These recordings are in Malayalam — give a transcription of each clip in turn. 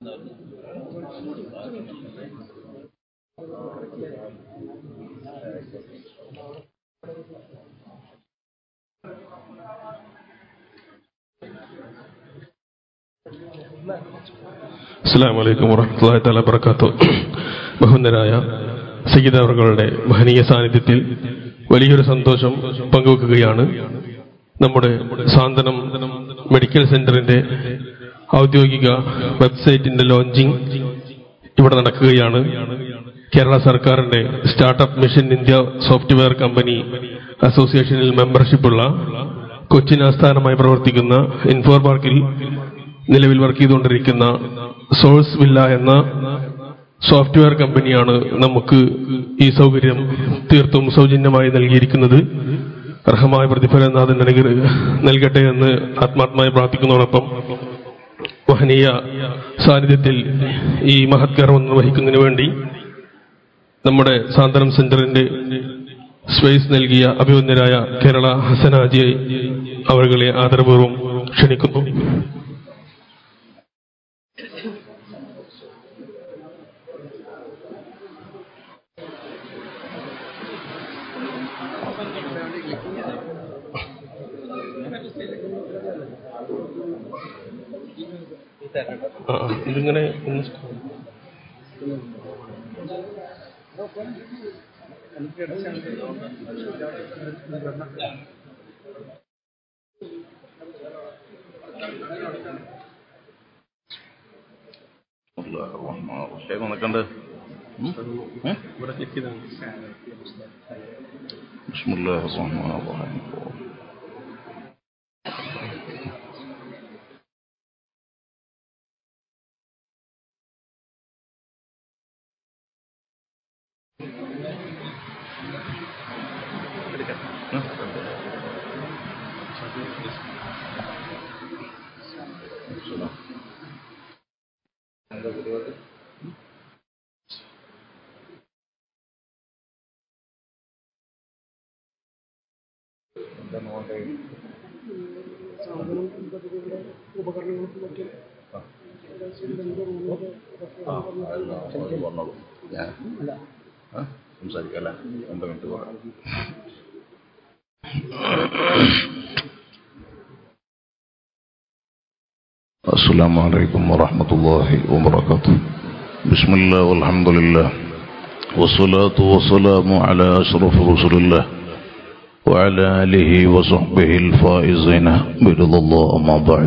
അസ്സാം വലൈക്കും വറഹമത്തല്ലാഹി തആല വബറകാത്തു ബഹുന്നരായ സയ്യിദ് അവர்களுടെ മഹനീയ സാന്നിധ്യത്തിൽ വലിയൊരു സന്തോഷം പങ്കുവെക്കുകയാണ് നമ്മുടെ സാന്ത്വനം മെഡിക്കൽ സെന്ററിന്റെ ഔദ്യോഗിക വെബ്സൈറ്റിന്റെ ലോഞ്ചിങ് ഇവിടെ നടക്കുകയാണ് കേരള സർക്കാരിന്റെ startup mission India software company അസോസിയേഷനിൽ മെമ്പർഷിപ്പുള്ള കൊച്ചിൻ ആസ്ഥാനമായി പ്രവർത്തിക്കുന്ന ഇൻഫോർ പാർക്കിൽ നിലവിൽ വർക്ക് ചെയ്തുകൊണ്ടിരിക്കുന്ന സോഴ്സ് വില്ല എന്ന സോഫ്റ്റ്വെയർ കമ്പനിയാണ് നമുക്ക് ഈ സൗകര്യം തീർത്തും സൗജന്യമായി നൽകിയിരിക്കുന്നത് അർഹമായ പ്രതിഫലം നാഥൻ അനുഗ്ര- നൽകട്ടെ എന്ന് ആത്മാത്മായി പ്രാർത്ഥിക്കുന്നതോടൊപ്പം മഹനീയ സാന്നിധ്യത്തിൽ ഈ മഹത് കർമ്മം നിർവഹിക്കുന്നതിന് വേണ്ടി നമ്മുടെ സാന്ത്വനം സെന്ററിന്റെ സ്പേസ് നൽകിയ അഭിവന്ദരായ കേരള ഹസനാജി അവരുടെ ആദരപൂർവ്വം ക്ഷണിക്കുന്നു ആ, ആ, ഇതിങ്ങനെ ഒന്ന് നടക്കണ്ട് ഇവിടെ ക്ലിക്ക് ചെയ്താൽ ബിസ്മില്ലാഹിർ റഹ്മാനിർ റഹീം വന്നോളൂ ഞാൻ ആ? സംസാരിക്കാം അല്ലേ രണ്ട് മിനിറ്റ് പറയാം السلام عليكم ورحمة الله وبركاته بسم الله والحمد لله والصلاة والسلام على أشرف رسول الله وعلى آله وصحبه الفائزين برضا الله أما بعد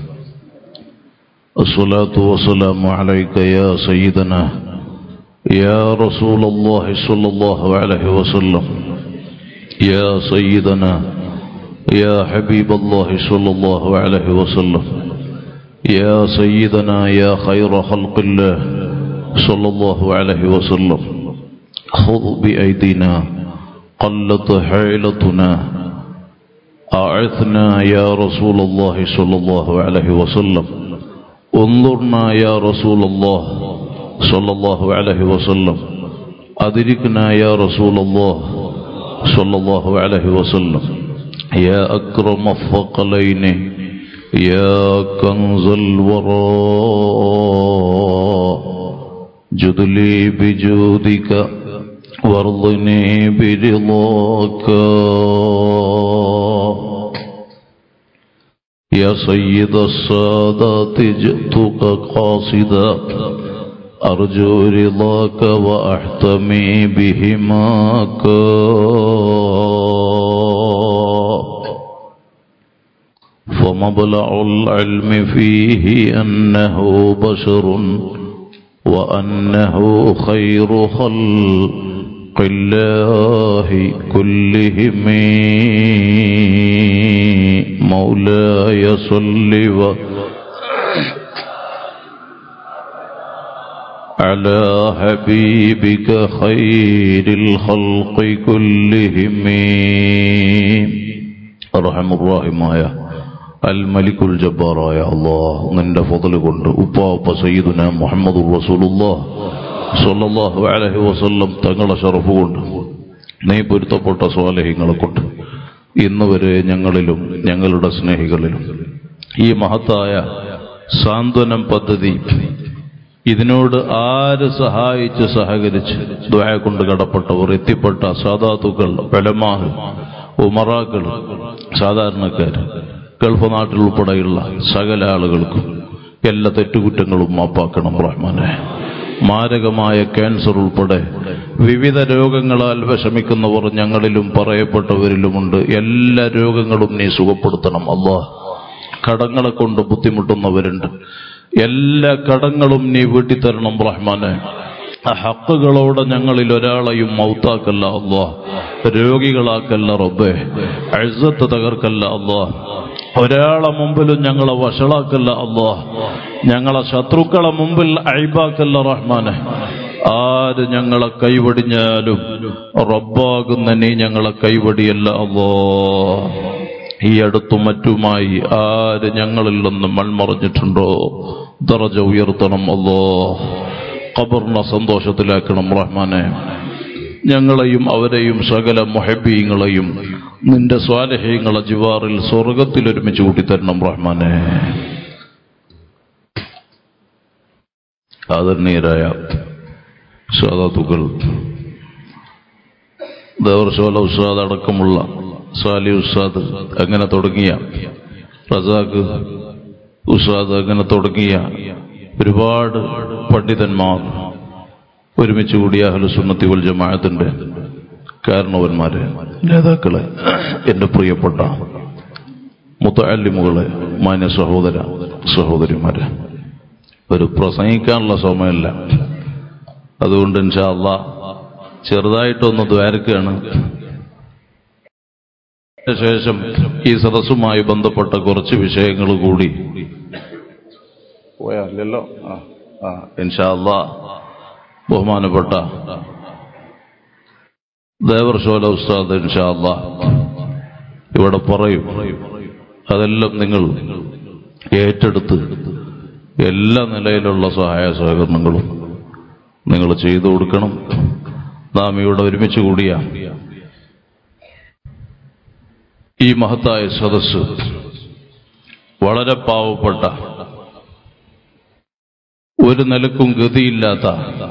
الصلاة والسلام عليك يا سيدنا يا رسول الله صلى الله عليه وسلم يا سيدنا يا حبيب الله صلى الله عليه وسلم يا سيدنا يا خير خلق الله صلى الله عليه وسلم خذ بأيدينا قلت حيلتنا أعثنا يا رسول الله صلى الله عليه وسلم انظرنا يا رسول الله صلى الله عليه وسلم أدركنا يا رسول الله صلى الله عليه وسلم يا أكرم الثقلين يا كنز الوراء جد لي بجودك وارضني برضاك يا سيد السادات جئتك قاصدا أرجو رضاك وأحتمي بهماك فمبلغ العلم فيه أنه بشر وأنه خير خلق الله كلهم مولاي صل و على حبيبك خير الخلق كلهم أرحم الراحمايا الملك الجبار يا الله നിന്റെ ഫضل കൊണ്ട് ഉപ്പാപ്പ സയ്യിദുന മുഹമ്മദ് റസൂലുള്ളാഹ് സ്വല്ലല്ലാഹു അലൈഹി വസല്ലം തങ്ങളെ ഷറഫ് കൊണ്ട് നീ പൊരുത്തപ്പെട്ട സ്വാലഹ്യങ്ങളെ കൊണ്ട് ഇന്ന് വരെ ഞങ്ങളിലും ഞങ്ങളുടെ സ്നേഹികളിലും ഈ മഹത്തായ സാന്ത്വനം പദ്ധതി ഇതിനോട് ആര് സഹായിച്ച് സഹകരിച്ച് ദ്വയ കൊണ്ട് കടപ്പെട്ടവർ എത്തിപ്പെട്ട സാധാത്തുക്കൾ ബലമാഹ് ഉമറാക്കൾ സാധാരണക്കാർ ഗൾഫ് നാട്ടിൽ ഉൾപ്പെടെയുള്ള സകല ആളുകൾക്കും എല്ലാ തെറ്റുകുറ്റങ്ങളും മാപ്പാക്കണം റഹ്മാനെ മാരകമായ ക്യാൻസർ ഉൾപ്പെടെ വിവിധ രോഗങ്ങളാൽ വിഷമിക്കുന്നവർ ഞങ്ങളിലും പറയപ്പെട്ടവരിലുമുണ്ട് എല്ലാ രോഗങ്ങളും നീ സുഖപ്പെടുത്തണം അള്ളാഹ് കടങ്ങളെ കൊണ്ട് ബുദ്ധിമുട്ടുന്നവരുണ്ട് എല്ലാ കടങ്ങളും നീ വീട്ടിത്തരണം റഹ്മാനെ ആ ഹക്കുകളോടെ ഞങ്ങളിൽ ഒരാളെയും മൗത്താക്കല്ല അള്ളാ രോഗികളാക്കല്ല റബ്ബേ അഴുസത്ത് തകർക്കല്ല അള്ളാ ഒരാളെ മുമ്പിലും ഞങ്ങളെ വഷളാക്കല്ല അള്ളാ ഞങ്ങളെ ശത്രുക്കളെ മുമ്പിൽ അഴിബാക്കല്ല റഹ്മാനെ ആര് ഞങ്ങളെ കൈവടിഞ്ഞാലും റബ്ബാകുന്ന നീ ഞങ്ങളെ കൈവടിയല്ല അള്ളാ ഈ അടുത്തും മറ്റുമായി ആര് ഞങ്ങളിൽ നിന്ന് മൺമറഞ്ഞിട്ടുണ്ടോ ദറജ ഉയർത്തണം അല്ലോ ഖബറിനെ സന്തോഷത്തിലാക്കണം റഹ്മാനെ ഞങ്ങളെയും അവരെയും സകല മൊഹബീങ്ങളെയും നിന്റെ സ്വാലഹ്യങ്ങളെ ജിവാറിൽ സ്വർഗത്തിൽ ഒരുമിച്ച് കൂട്ടിത്തരണം റഹ്മാനെ ആദരണീയരായ സാധാത്തുക്കൾ ദേവർശോല ഉസ്താദ് അടക്കമുള്ള സാലി ഉസ്താദ് അങ്ങനെ തുടങ്ങിയ റസാഖ് ഉസ്താദ് അങ്ങനെ തുടങ്ങിയ ഒരുപാട് പണ്ഡിതന്മാർ ഒരുമിച്ച് കൂടിയ അഹലുസുന്നത്തി വൽ ജമാഅത്തിന്റെ കാരണവന്മാരെ നേതാക്കളെ എന്റെ പ്രിയപ്പെട്ട മുത്തല്ലിമുകളെ മാന്യ സഹോദര സഹോദരിമാരെ ഒരു പ്രസംഗിക്കാനുള്ള സമയമല്ല അതുകൊണ്ട് ഇൻഷാ അള്ളാ ചെറുതായിട്ടൊന്ന് ദ്വാരക്കാണ് ശേഷം ഈ സദസ്സുമായി ബന്ധപ്പെട്ട കുറച്ച് വിഷയങ്ങൾ കൂടി പോയല്ലോ ആ ആ ഇൻഷാ അള്ളാ ബഹുമാനപ്പെട്ട ദേവർശോല ഉസ്താദ് ഇൻഷാ അള്ളാ ഇവിടെ പറയും അതെല്ലാം നിങ്ങൾ ഏറ്റെടുത്ത് എല്ലാ നിലയിലുള്ള സഹായ സഹകരണങ്ങളും നിങ്ങൾ ചെയ്തു കൊടുക്കണം നാം ഇവിടെ ഒരുമിച്ച് കൂടിയ ഈ മഹത്തായ സദസ്സ് വളരെ പാവപ്പെട്ട ഒരു നിലക്കും ഗതിയില്ലാത്ത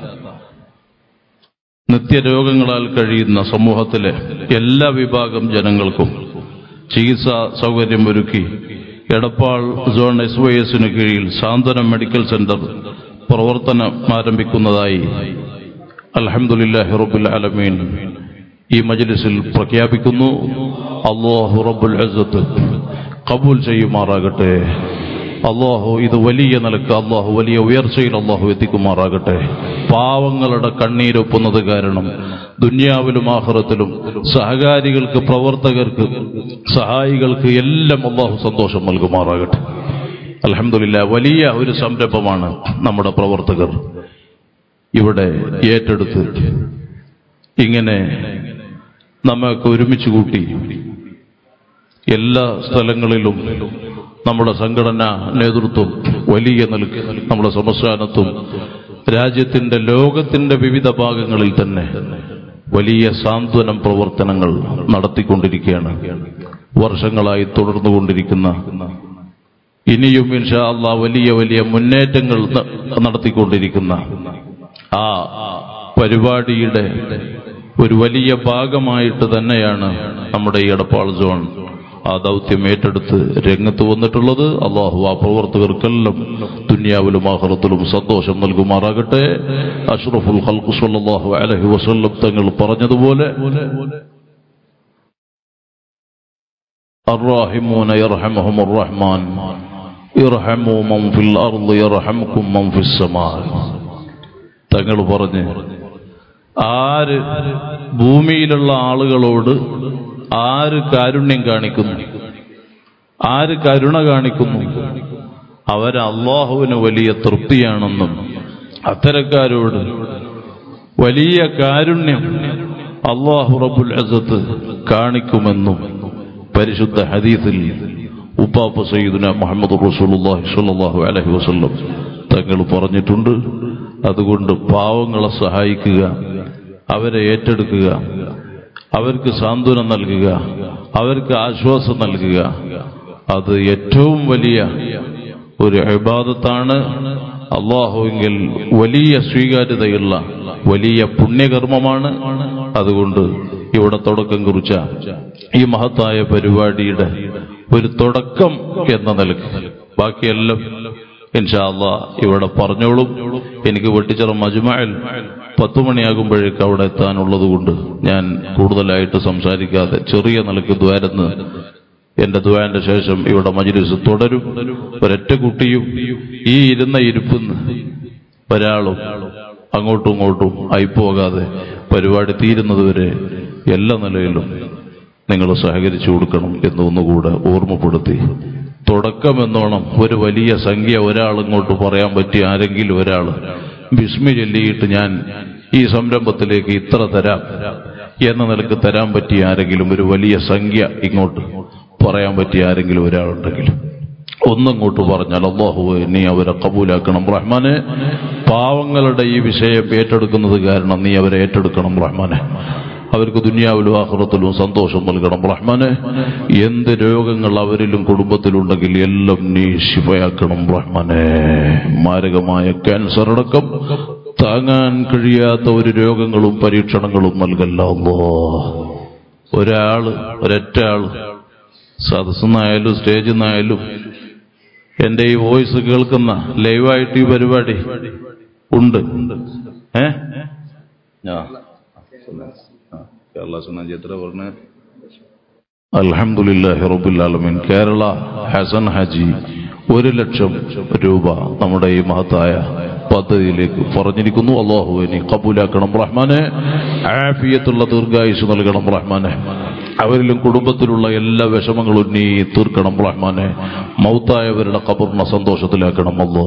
നിത്യരോഗങ്ങളാൽ കഴിയുന്ന സമൂഹത്തിലെ എല്ലാ വിഭാഗം ജനങ്ങൾക്കും ചികിത്സാ സൗകര്യം ഒരുക്കി എടപ്പാൾ സോൺ എസ് വൈ എസിന് കീഴിൽ സാന്ത്വനം മെഡിക്കൽ സെന്റർ പ്രവർത്തനം ആരംഭിക്കുന്നതായി അൽഹംദുലില്ലാഹി റബ്ബുൽ ആലമീൻ ഈ മജ്ലിസിൽ പ്രഖ്യാപിക്കുന്നു അല്ലാഹു റബ്ബുൽ അസത്ത് കബൂൽ ചെയ്യുമാറാകട്ടെ അള്ളാഹു ഇത് വലിയ നിലക്ക് അള്ളാഹു വലിയ ഉയർച്ചയിൽ അള്ളാഹു എത്തിക്കുമാറാകട്ടെ പാവങ്ങളുടെ കണ്ണീരൊപ്പുന്നത് കാരണം ദുന്യാവിലും ആഹ്റത്തിലും സഹകാരികൾക്ക് പ്രവർത്തകർക്ക് സഹായികൾക്ക് എല്ലാം അള്ളാഹു സന്തോഷം നൽകുമാറാകട്ടെ അലഹമില്ല വലിയ ഒരു സംരംഭമാണ് നമ്മുടെ പ്രവർത്തകർ ഇവിടെ ഏറ്റെടുത്ത് ഇങ്ങനെ നമ്മൾക്ക് ഒരുമിച്ച് കൂട്ടി എല്ലാ സ്ഥലങ്ങളിലും നമ്മുടെ സംഘടനാ നേതൃത്വം വലിയ നിലക്ക് നമ്മുടെ സംസ്ഥാനത്തും രാജ്യത്തിന്റെ ലോകത്തിന്റെ വിവിധ ഭാഗങ്ങളിൽ തന്നെ വലിയ സാന്ത്വനം പ്രവർത്തനങ്ങൾ നടത്തിക്കൊണ്ടിരിക്കുകയാണ് വർഷങ്ങളായി തുടർന്നുകൊണ്ടിരിക്കുന്ന ഇനിയും ഇൻഷാ അള്ളാ വലിയ വലിയ മുന്നേറ്റങ്ങൾ ന- നടത്തിക്കൊണ്ടിരിക്കുന്ന ആ പരിപാടിയുടെ ഒരു വലിയ ഭാഗമായിട്ട് തന്നെയാണ് നമ്മുടെ ഈ എടപ്പാൾ സോൺ ആ ദൗത്യം ഏറ്റെടുത്ത് രംഗത്ത് വന്നിട്ടുള്ളത് അള്ളാഹു ആ പ്രവർത്തകർക്കെല്ലാം ദുന്യാവിലും ആഹ്റത്തിലും സന്തോഷം നൽകുമാറാകട്ടെ അഷ്റഫുൽ ഖൽഖു സല്ലല്ലാഹു അലൈഹി വസല്ലം തങ്ങൾ പറഞ്ഞതുപോലെ الراحمون يرحمهم الرحمن ارحموا من في الأرض يرحمكم من في السماء തങ്ങൾ പറഞ്ഞ് ആര് ഭൂമിയിലുള്ള ആളുകളോട് ആര് കാരുണ്യം കാണിക്കുന്നു ആര് കരുണ കാണിക്കുന്നു അവര് അള്ളാഹുവിന് വലിയ തൃപ്തിയാണെന്നും അത്തരക്കാരോട് വലിയ കാരുണ്യം അള്ളാഹു റബുൽ അസത്ത് കാണിക്കുമെന്നും പരിശുദ്ധ ഹദീസിൽ ഉപ്പാപ്പ സയ്യിദുന മുഹമ്മദ് റസൂലുള്ളാഹി സ്വല്ലല്ലാഹു അലൈഹി വസല്ലം തങ്ങൾ പറഞ്ഞിട്ടുണ്ട് അതുകൊണ്ട് പാവങ്ങളെ സഹായിക്കുക അവരെ ഏറ്റെടുക്കുക അവർക്ക് സാന്ത്വനം നൽകുക അവർക്ക് ആശ്വാസം നൽകുക അത് ഏറ്റവും വലിയ ഒരു ഇബാദത്താണ് അള്ളാഹുവിൽ വലിയ സ്വീകാര്യതയുള്ള വലിയ പുണ്യകർമ്മമാണ് അതുകൊണ്ട് ഇവിടെ തുടക്കം കുറിച്ച ഈ മഹത്തായ പരിപാടിയുടെ ഒരു തുടക്കം എന്ന നിലക്ക് ബാക്കിയെല്ലാം ഇൻഷാല്ല ഇവിടെ പറഞ്ഞോളും എനിക്ക് വെട്ടിച്ചിറ മജുമായിൽ പത്തു മണിയാകുമ്പോഴേക്ക് അവിടെ എത്താനുള്ളത് കൊണ്ട് ഞാൻ കൂടുതലായിട്ട് സംസാരിക്കാതെ ചെറിയ നിലക്ക് ദ്വാരന്ന് എന്റെ ദ്വാന്റെ ശേഷം ഇവിടെ മജ്ലിസ് തുടരും ഒരൊറ്റ കുട്ടിയും ഈ ഇരുന്ന ഇരിപ്പുന്ന് ഒരാളും അങ്ങോട്ടും ഇങ്ങോട്ടും ആയിപ്പോകാതെ പരിപാടി തീരുന്നതുവരെ എല്ലാ നിലയിലും നിങ്ങൾ സഹകരിച്ചു കൊടുക്കണം എന്ന് ഒന്നുകൂടെ ഓർമ്മപ്പെടുത്തി തുടക്കമെന്നോണം ഒരു വലിയ സംഖ്യ ഒരാൾ ഇങ്ങോട്ട് പറയാൻ പറ്റിയ ആരെങ്കിലും ഒരാൾ ബിസ്മി ചൊല്ലിയിട്ട് ഞാൻ ഈ സംരംഭത്തിലേക്ക് ഇത്ര തരാം എന്ന നിലക്ക് തരാൻ പറ്റിയ ആരെങ്കിലും ഒരു വലിയ സംഖ്യ ഇങ്ങോട്ട് പറയാൻ പറ്റിയ ആരെങ്കിലും ഒരാളുണ്ടെങ്കിൽ ഒന്നിങ്ങോട്ട് പറഞ്ഞാൽ അള്ളാഹുവെ നീ അവരെ കബൂലാക്കണം റഹ്മാനെ പാവങ്ങളുടെ ഈ വിഷയം ഏറ്റെടുക്കുന്നത് കാരണം നീ അവരെ ഏറ്റെടുക്കണം റഹ്മാനെ അവർക്ക് ദുനിയാവിലും ആഹ്റത്തിലും സന്തോഷം നൽകണം റഹ്മാനെ എന്ത് രോഗങ്ങൾ അവരിലും കുടുംബത്തിലുണ്ടെങ്കിൽ എല്ലാം നീ ശിവയാക്കണം റഹ്മാനെ മാരകമായ ക്യാൻസർ അടക്കം താങ്ങാൻ കഴിയാത്ത ഒരു രോഗങ്ങളും പരീക്ഷണങ്ങളും നൽകല്ല അല്ലോ ഒരാള് ഒരൊറ്റ ആള് സദസ്സെന്നായാലും സ്റ്റേജിൽ നിന്നായാലും എന്റെ ഈ വോയിസ് കേൾക്കുന്ന ലൈവായിട്ട് ഈ പരിപാടി ഉണ്ട് ഏ കേരള സുനാജി എത്ര പറഞ്ഞ അൽഹംദുലില്ലാഹി റബ്ബിൽ ആലമീൻ കേരള ഹസൻ ഹാജി ഒരു ലക്ഷം രൂപ നമ്മുടെ ഈ മഹത്തായ പദ്ധതിയിലേക്ക് പറഞ്ഞിരിക്കുന്നു അള്ളാഹു നീ കബൂലാക്കണം റഹ്മാനെ ആഫിയത്തുള്ള ദീർഘായുസ് നൽകണം റഹ്മാനെ അവരിലും കുടുംബത്തിലുള്ള എല്ലാ വിഷമങ്ങളും നീ തീർക്കണം റഹ്മാനെ മൗത്തായവരുടെ കബറിനെ സന്തോഷത്തിലാക്കണം അല്ലോ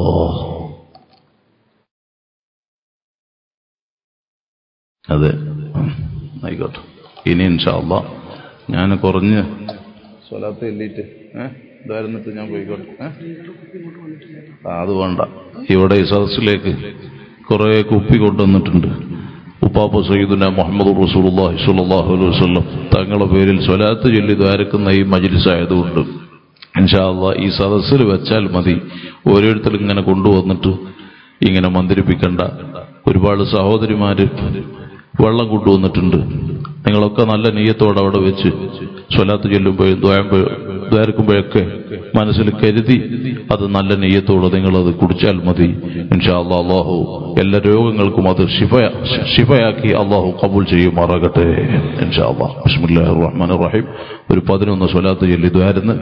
അതെ ആയിക്കോട്ടെ ഇനി ഇൻഷാല്ല ഞാൻ കുറഞ്ഞ് സ്വലാത്ത് എല്ലിട്ട് ഏഹ് ഇതായിരുന്നിട്ട് ഞാൻ പോയിക്കോട്ടെ ഏഹ് ആ അത് വേണ്ട ഇവിടെ ഈ സദസ്സിലേക്ക് കുറെ കുപ്പി കൊണ്ടുവന്നിട്ടുണ്ട് ഉപ്പാപ്പ സയ്യിദുന മുഹമ്മദ് റസൂലുള്ളാഹി സ്വല്ലല്ലാഹു അലൈഹി വസല്ലം തങ്ങളുടെ പേരിൽ സ്വലാത്ത് ചൊല്ലി ദ്വാരക്കുന്ന ഈ മജ്ലിസ് ആയതുകൊണ്ട് ഇൻഷാ അള്ളാ ഈ സദസ്സിൽ വെച്ചാൽ മതി ഓരോരുത്തരും ഇങ്ങനെ കൊണ്ടുവന്നിട്ട് ഇങ്ങനെ മന്ദിരിപ്പിക്കണ്ട ഒരുപാട് സഹോദരിമാര് വെള്ളം കൊണ്ടുവന്നിട്ടുണ്ട് നിങ്ങളൊക്കെ നല്ല നെയ്യത്തോടെ അവിടെ വെച്ച് സ്വലാത്ത് ചെല്ലുമ്പോഴും ദ്വാരക്കുമ്പോഴൊക്കെ മനസ്സിൽ കരുതി അത് നല്ല നെയ്യത്തോടെ നിങ്ങളത് കുടിച്ചാൽ മതി ഇൻഷാ അല്ലാ അള്ളാഹു എല്ലാ രോഗങ്ങൾക്കും അത് ശിഫ ശിഫയാക്കി അള്ളാഹു കബൂൽ ചെയ്യുമാറാകട്ടെ ഇൻഷാ അള്ളാ ബിസ്മില്ലാഹിർ റഹ്മാനിർ റഹീം ഒരു പതിനൊന്ന് സ്വലാത്ത് ചൊല്ലി ദ്വാരന്ന്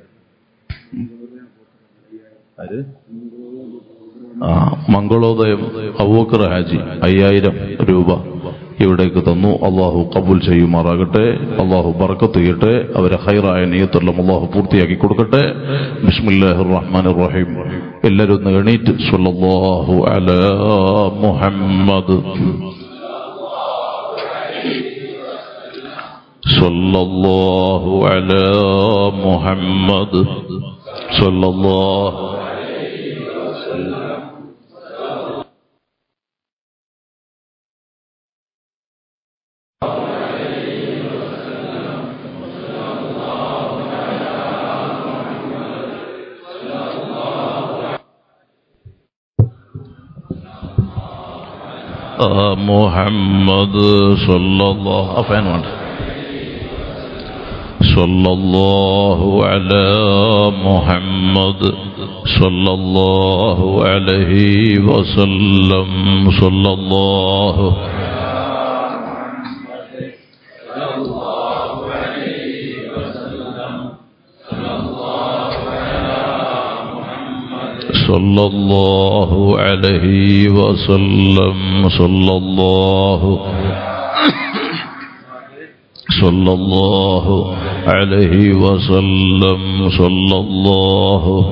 ആ മംഗളോദയം അബൂക്കർ ഹാജി അയ്യായിരം രൂപ ഇവിടേക്ക് തന്നു അള്ളാഹു കബൂൽ ചെയ്യുമാറാകട്ടെ അള്ളാഹു ബർക്കത്ത് ചെയ്യട്ടെ അവരെ ഹൈറായ നീയത്തെല്ലാം അള്ളാഹു പൂർത്തിയാക്കി കൊടുക്കട്ടെ ബിസ്മില്ലാഹിർ റഹ്മാൻ റഹീം എല്ലാവരും ഒന്ന് എണീറ്റ് സല്ലല്ലാഹു അലാ മുഹമ്മദ് സല്ലല്ലാഹു അലാ മുഹമ്മദ് സല്ലല്ലാഹു محمد صلى الله أفعين وانا صلى الله على محمد صلى الله عليه وسلم صلى الله صلى الله عليه وسلم صلى الله صلى الله عليه وسلم صلى الله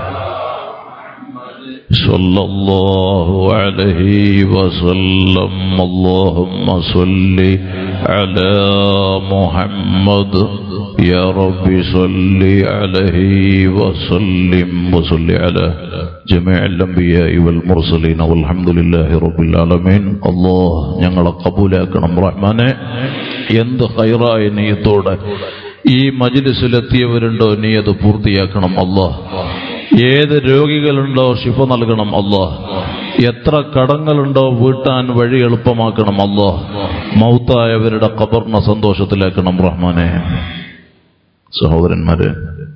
صلى الله عليه وسلم اللهم صل على محمد يا رب صل عليه وسلم وصل على جميع الأنبياء والمرسلين والحمد لله رب العالمين الله ഞങ്ങളെ കബൂലാക്കണം റഹ്മാനെ എന്ത് ഹൈറായ നീയത്തോടെ ഈ മജിലിസിലെത്തിയവരുണ്ടോ നീ അത് പൂർത്തിയാക്കണം അല്ലാഹ് ഏത് രോഗികളുണ്ടോ ശിഫ നൽകണം അല്ലാഹ് എത്ര കടങ്ങളുണ്ടോ വീട്ടാൻ വഴി എളുപ്പമാക്കണം അല്ലാഹ് മൗത്തായവരുടെ ഖബറിനെ സന്തോഷത്തിലാക്കണം റഹ്മാനെ സഹോദരന്മാരെ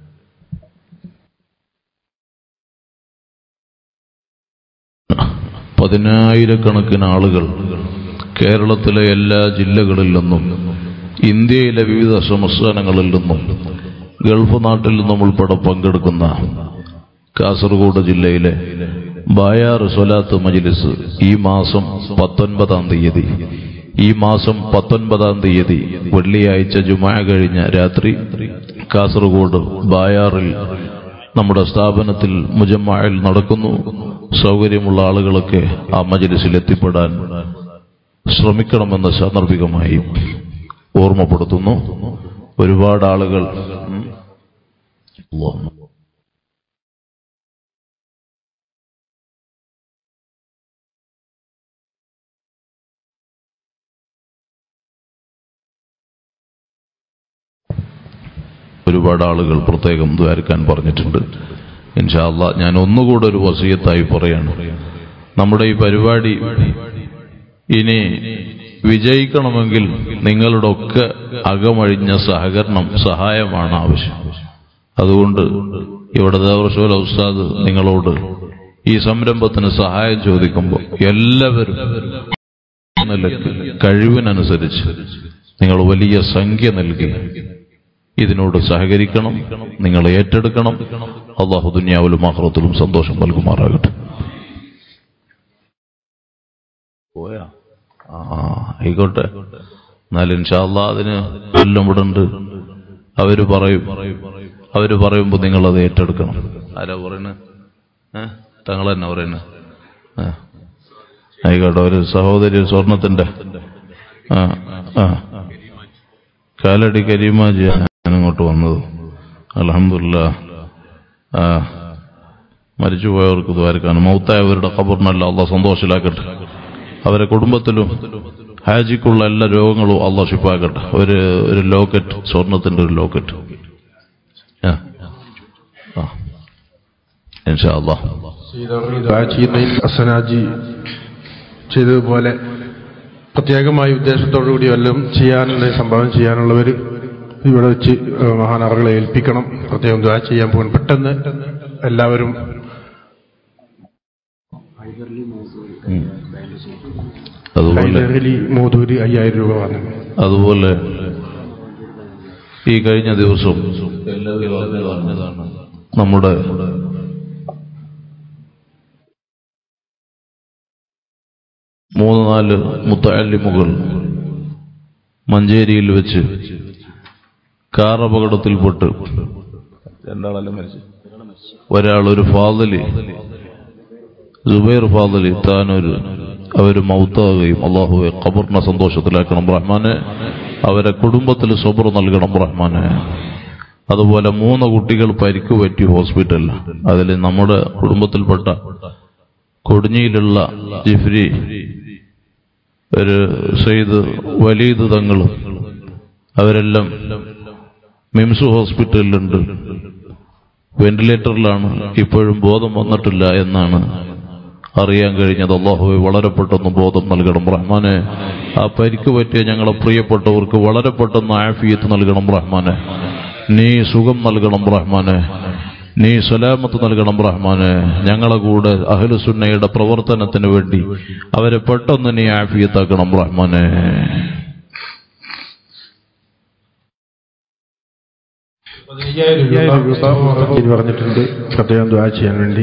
പതിനായിരക്കണക്കിന് ആളുകൾ കേരളത്തിലെ എല്ലാ ജില്ലകളിൽ നിന്നും ഇന്ത്യയിലെ വിവിധ സംസ്ഥാനങ്ങളിൽ നിന്നും ഗൾഫ് നാട്ടിൽ നിന്നും ഉൾപ്പെടെ പങ്കെടുക്കുന്ന കാസർഗോഡ് ജില്ലയിലെ ബായാർ സ്വലാത്ത് മജിലിസ് ഈ മാസം പത്തൊൻപതാം തീയതി ഈ മാസം പത്തൊൻപതാം തീയതി വെള്ളിയാഴ്ച ജുമാ കഴിഞ്ഞ രാത്രി കാസർഗോഡ് ബായാറിൽ നമ്മുടെ സ്ഥാപനത്തിൽ മുജമ്മായിൽ നടക്കുന്നു സൗകര്യമുള്ള ആളുകളൊക്കെ ആ മജലിസിൽ എത്തിപ്പെടാൻ ശ്രമിക്കണമെന്ന് സാന്ദർഭികമായി ഓർമ്മപ്പെടുത്തുന്നു ഒരുപാട് ആളുകൾ ഉം. അല്ലാഹ്. ഒരുപാട് ആളുകൾ പ്രത്യേകം ദ്വാരക്കാൻ പറഞ്ഞിട്ടുണ്ട് ഇൻഷാല്ല ഞാൻ ഒന്നുകൂടെ ഒരു വസീയത്തായി പറയാണ് നമ്മുടെ ഈ പരിപാടി ഇനി വിജയിക്കണമെങ്കിൽ നിങ്ങളുടെ ഒക്കെ അകമഴിഞ്ഞ സഹകരണം സഹായമാണ് ആവശ്യം അതുകൊണ്ട് ഇവിടെ ദേവർഷോല ഉസ്താദ് നിങ്ങളോട് ഈ സംരംഭത്തിന് സഹായം ചോദിക്കുമ്പോൾ എല്ലാവരും നിലക്ക് കഴിവിനനുസരിച്ച് നിങ്ങൾ വലിയ സംഖ്യ നൽകി ഇതിനോട് സഹകരിക്കണം നിങ്ങൾ ഏറ്റെടുക്കണം അള്ളാഹു ദുനിയാവിലും ആഹ്റത്തിലും സന്തോഷം നൽകുമാറാകട്ടെ പോയാ ആ ആയിക്കോട്ടെ എന്നാൽ ഇൻഷാല്ലാ അതിന് എല്ലാം ഇവിടെ ഉണ്ട് അവര് പറയും അവര് പറയുമ്പോ നിങ്ങൾ അത് ഏറ്റെടുക്കണം ആരാ പറയുന്നത് ഏഹ് തങ്ങൾ തന്നെ പറയുന്നത് ആ ആയിക്കോട്ടെ ഒരു സഹോദരി സ്വർണത്തിന്റെ ആ ആ കാലടി കരീമാജിയാണ് ഞാനിങ്ങോട്ട് വന്നത് അലഹമില്ല ആ മരിച്ചുപോയവർക്ക് ദ്വാരക്കാണ് മൗത്തായവരുടെ ഖബറിനല്ല അള്ള സന്തോഷത്തിലാക്കട്ടെ അവരെ കുടുംബത്തിലും ഹാജിക്കുള്ള എല്ലാ രോഗങ്ങളും അള്ള ഷിപ്പാക്കട്ടെ ഒരു ഒരു ലോക്കറ്റ് സ്വർണത്തിന്റെ ഒരു ലോക്കറ്റ് ആ ആ ഇൻഷാ അള്ളാഹ് ദുആ ചെയ്യുന്നതിൽ അസനാജി ചെയ്തതുപോലെ പ്രത്യേകമായ ഉദ്ദേശത്തോടുകൂടി വല്ലതും ചെയ്യാനുള്ള സംഭാവന ചെയ്യാനുള്ളവർ ഇവിടെ വെച്ച് മഹാനറകളെ ഏൽപ്പിക്കണം പ്രത്യേകം ദ്വാ ചെയ്യാൻ പോകണം പെട്ടെന്ന് എല്ലാവരും ഉം. അതുപോലെ ഹൈദരലി മൂതൂര് അയ്യായിരം രൂപ വന്നു അതുപോലെ ഈ കഴിഞ്ഞ ദിവസം എല്ലാവരും അറിഞ്ഞതാണ് നമ്മുടെ മൂന്ന് നാല് മുത്തല്ലിമുകൾ മഞ്ചേരിയിൽ വെച്ച് കാർ അപകടത്തിൽപ്പെട്ട് രണ്ടാളെല്ലാം മരിച്ചു ഒരാൾ ഒരു ഫാദലി ജുബൈർ ഫാദലി താനൊരു അവര് മൗത്താകുകയും അള്ളാഹുവെ ഖബറിനെ സന്തോഷത്തിലാക്കണം റഹ്മാനെ അവരെ കുടുംബത്തിൽ സബർ നൽകണം റഹ്മാനെ അതുപോലെ മൂന്ന് കുട്ടികൾ പരിക്ക് പറ്റി ഹോസ്പിറ്റലിൽ അതിൽ നമ്മുടെ കുടുംബത്തിൽപ്പെട്ട കൊടിഞ്ഞിയിലുള്ള ജിഫ്രി ഒരു സെയ്ദ് വലീദ് തങ്ങളും അവരെല്ലാം മിംസ് ഹോസ്പിറ്റലിലുണ്ട് വെന്റിലേറ്ററിലാണ് ഇപ്പോഴും ബോധം വന്നിട്ടില്ല എന്നാണ് അറിയാൻ കഴിഞ്ഞത് അള്ളാഹുവെ വളരെ പെട്ടെന്ന് ബോധം നൽകണം റഹ്മാനെ ആ പരിക്ക് പറ്റിയ ഞങ്ങളെ പ്രിയപ്പെട്ടവർക്ക് വളരെ പെട്ടെന്ന് ആഫിയത്ത് നൽകണം റഹ്മാനെ നീ സുഖം നൽകണം റഹ്മാനെ നീ സലാമത്ത് നൽകണം റഹ്മാനെ ഞങ്ങളെ കൂടെ അഹ്ലുസുന്നയുടെ പ്രവർത്തനത്തിന് വേണ്ടി അവരെ പെട്ടെന്ന് നീ ആഫിയത്താക്കണം റഹ്മാനെ അയ്യായിരം രൂപ പറഞ്ഞിട്ടുണ്ട് പ്രത്യേകം ദ്വാ ചെയ്യാൻ വേണ്ടി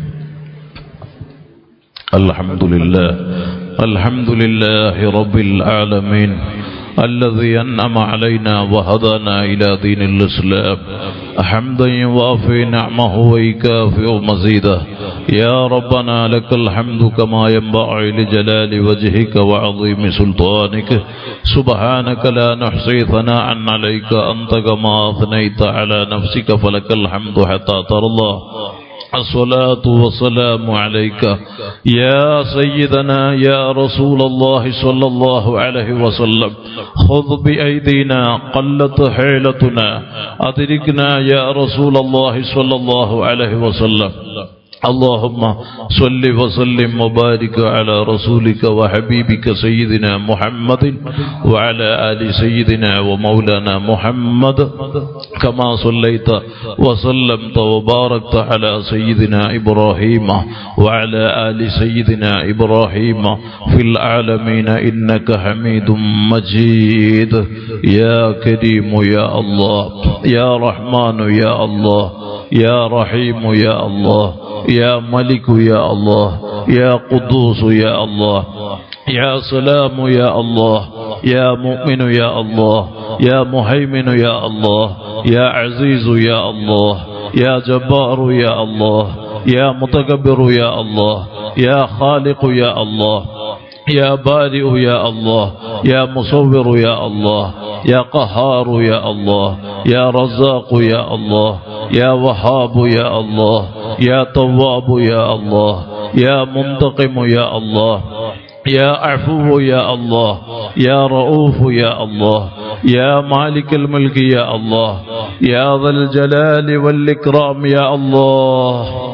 الحمد لله الحمد لله رب العالمين الذي أنعم علينا وهدانا إلى دين الإسلام حمدا يوافي نعمه ويكافئ مزيده يا ربنا لك الحمد كما ينبغي لجلال وجهك وعظيم سلطانك سبحانك لا نحصي ثناء عليك أنت كما أثنيت على نفسك فلك الحمد حتى ترضى الصلاة والسلام عليك يا سيدنا يا رسول الله صلى الله عليه وسلم خذ بأيدينا قلت حيلتنا أدركنا يا رسول الله صلى الله عليه وسلم اللهم صل وسلم وبارك على رسولك وحبيبك سيدنا محمد وعلى آل سيدنا ومولانا محمد كما صليت وسلمت وباركت على سيدنا إبراهيم وعلى آل سيدنا إبراهيم في العالمين إنك حميد مجيد يا كريم يا الله يا رحمن يا الله يا رحيم يا الله يا ملك يا الله يا قدوس يا الله يا سلام يا الله يا مؤمن يا الله يا مهيمن يا الله يا عزيز يا الله يا جبار يا الله يا متكبر يا الله يا خالق يا الله يا بارئ يا الله يا مصور يا الله يا قهار يا الله يا رزاق يا الله يا وهاب يا الله يا تواب يا الله يا منتقم يا الله يا عفو يا الله يا رؤوف يا الله يا مالك الملك يا الله يا ذا الجلال والإكرام يا الله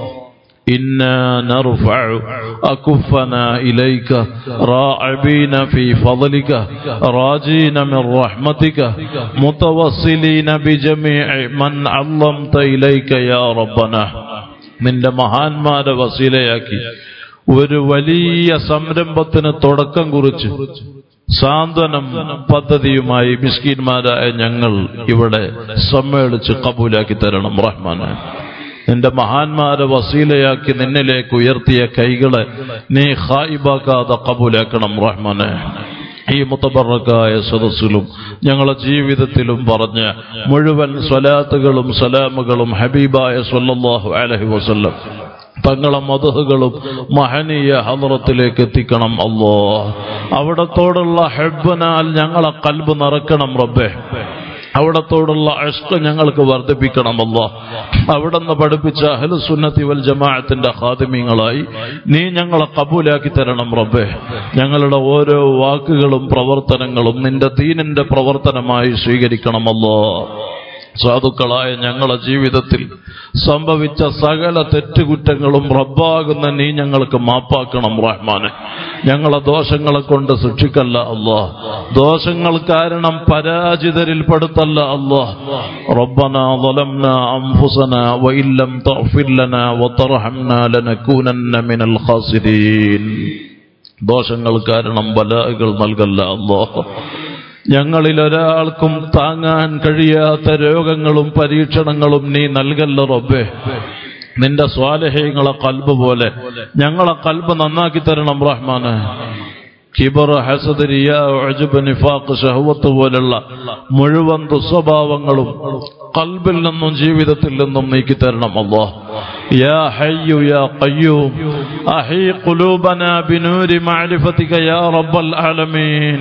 إنا نرفع أكفنا إليك راعبين في فضلك راجين من رحمتك متوصلين بجميع من علمت إليك يا ربنا നിന്റെ മഹാന്മാരെ വസീലയാക്കി ഒരു വലിയ സംരംഭത്തിന് തുടക്കം കുറിച്ച് സാന്ത്വനം പദ്ധതിയുമായി മിസ്കീന്മാരായ ഞങ്ങൾ ഇവിടെ സമ്മേളിച്ച് കബൂലാക്കി തരണം റഹ്മാനെ നിന്റെ മഹാന്മാരെ വസീലയാക്കി നിന്നിലേക്ക് ഉയർത്തിയ കൈകളെ നീ ഹായിബാക്കാതെ കബൂലാക്കണം റഹ്മാനെ ഈ മുത്തബറക്കായ സദസ്സിലും ഞങ്ങളെ ജീവിതത്തിലും പറഞ്ഞ മുഴുവൻ സ്വലാത്തുകളും സലാമുകളും ഹബീബായ സല്ലല്ലാഹു അലൈഹി വസല്ലം തങ്ങളെ മതഹുകളും മഹനീയ ഹലറത്തിലേക്ക് എത്തിക്കണം അല്ലോ അവിടത്തോടുള്ള ഹെബനാൽ ഞങ്ങളെ കൽബ് നിറക്കണം റബ്ബേ അവിടത്തോടുള്ള അഷ്ക ഞങ്ങൾക്ക് വർദ്ധിപ്പിക്കണമല്ലോ അവിടുന്ന് പഠിപ്പിച്ച അഹ്ലുസുന്നത്തി വൽ ജമാഅത്തിന്റെ ഖാദിമ്യങ്ങളായി നീ ഞങ്ങളെ കബൂലാക്കി തരണം റബ്ബേ ഞങ്ങളുടെ ഓരോ വാക്കുകളും പ്രവർത്തനങ്ങളും നിന്റെ ദീനിന്റെ പ്രവർത്തനമായി സ്വീകരിക്കണമല്ലോ സാധുക്കളായ ഞങ്ങളെ ജീവിതത്തിൽ സംഭവിച്ച സകല തെറ്റുകുറ്റങ്ങളും റബ്ബാകുന്ന നീ ഞങ്ങൾക്ക് മാപ്പാക്കണം റഹ്മാനെ ഞങ്ങളെ ദോഷങ്ങളെ കൊണ്ട് ശിക്ഷിക്കല്ല അല്ലാ ദോഷങ്ങൾ കാരണം പരാജിതരിൽ പെടുത്തല്ല അല്ലാ റബ്ബന ظلمنا أنفسنا وإن لم تغفر لنا وترحمنا لنكونن من الخاسرين ദോഷങ്ങൾ കാരണം ബലാകൾ നൽകല്ല അല്ലാ ഞങ്ങളിൽ ഒരാൾക്കും താങ്ങാൻ കഴിയാത്ത രോഗങ്ങളും പരീക്ഷണങ്ങളും നീ നൽകല്ല റബ്ബേ നിന്റെ സ്വാലഹ്യങ്ങളെ കൽബ് പോലെ ഞങ്ങളെ കൽബ് നന്നാക്കി തരണം റഹ്മാന് കിബർ ഹസദ് റിയ ഉഅ്ജബ് നിഫാഖ് ഷഹവത്ത് പോലുള്ള മുഴുവൻ ദുസ്വഭാവങ്ങളും കൽബിൽ നിന്നും ജീവിതത്തിൽ നിന്നും നീക്കി തരണം അല്ലാഹ് യാ ഹയ്യു യാ ഖയ്യൂം അഹീ ഖുലൂബനാ ബിനൂരി മഅരിഫതിക യാ റബ്ബൽ ആലമീൻ